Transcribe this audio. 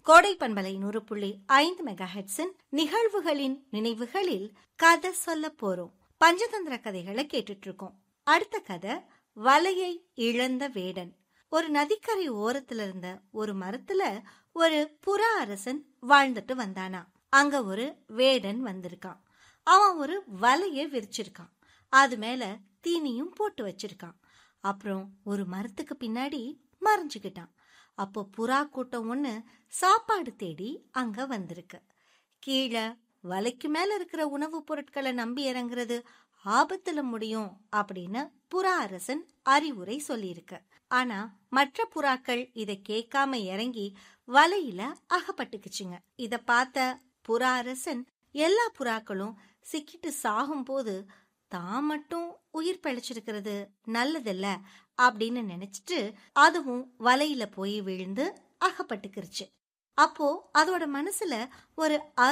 கோடை பண்பலை நூறு புள்ளி ஐந்து மெகா ஹெட்ஸின் நிகழ்வுகளின் நினைவுகளில் கதை சொல்ல போறோம் பஞ்சதந்திர கதைகளை கேட்டுட்டு இருக்கோம் அடுத்த கதை வலையை இழந்த வேடன் ஒரு நதிக்கரை ஓரத்துல இருந்த ஒரு மரத்துல ஒரு புறா அரசன் வாழ்ந்துட்டு வந்தானா அங்க ஒரு வேடன் வந்திருக்கான் அவன் ஒரு வலைய விரிச்சிருக்கான் அது மேல தீனியும் போட்டு வச்சிருக்கான் அப்புறம் ஒரு மரத்துக்கு பின்னாடி மறைஞ்சுக்கிட்டான் அப்போ புறா கூட்டம் ஒண்ணு சாப்பாடு தேடி அங்க வந்திருக்கு கீழே வலைக்கு மேல இருக்கிற உணவுப் பொருட்களை நம்பி இறங்குறது ஆபத்துல முடியும் அப்படின்னு புறா அரசன் அறிவுரை சொல்லியிருக்கு ஆனா மற்ற புறாக்கள் இத கேட்காம இறங்கி வலையில அகப்பட்டுக்குச்சுங்க இத பார்த்த புறா அரசன் எல்லா புறாக்களும் சிக்கிட்டு சாகும் போது தான் மட்டும் உயிர் பிழைச்சிருக்கிறது நல்லதில்ல அப்படின்னு நினைச்சிட்டு அதுவும் வலையில போய் விழுந்து அகப்பட்டுக்கிருச்சு அப்போ அதோட மனசுல ஒரு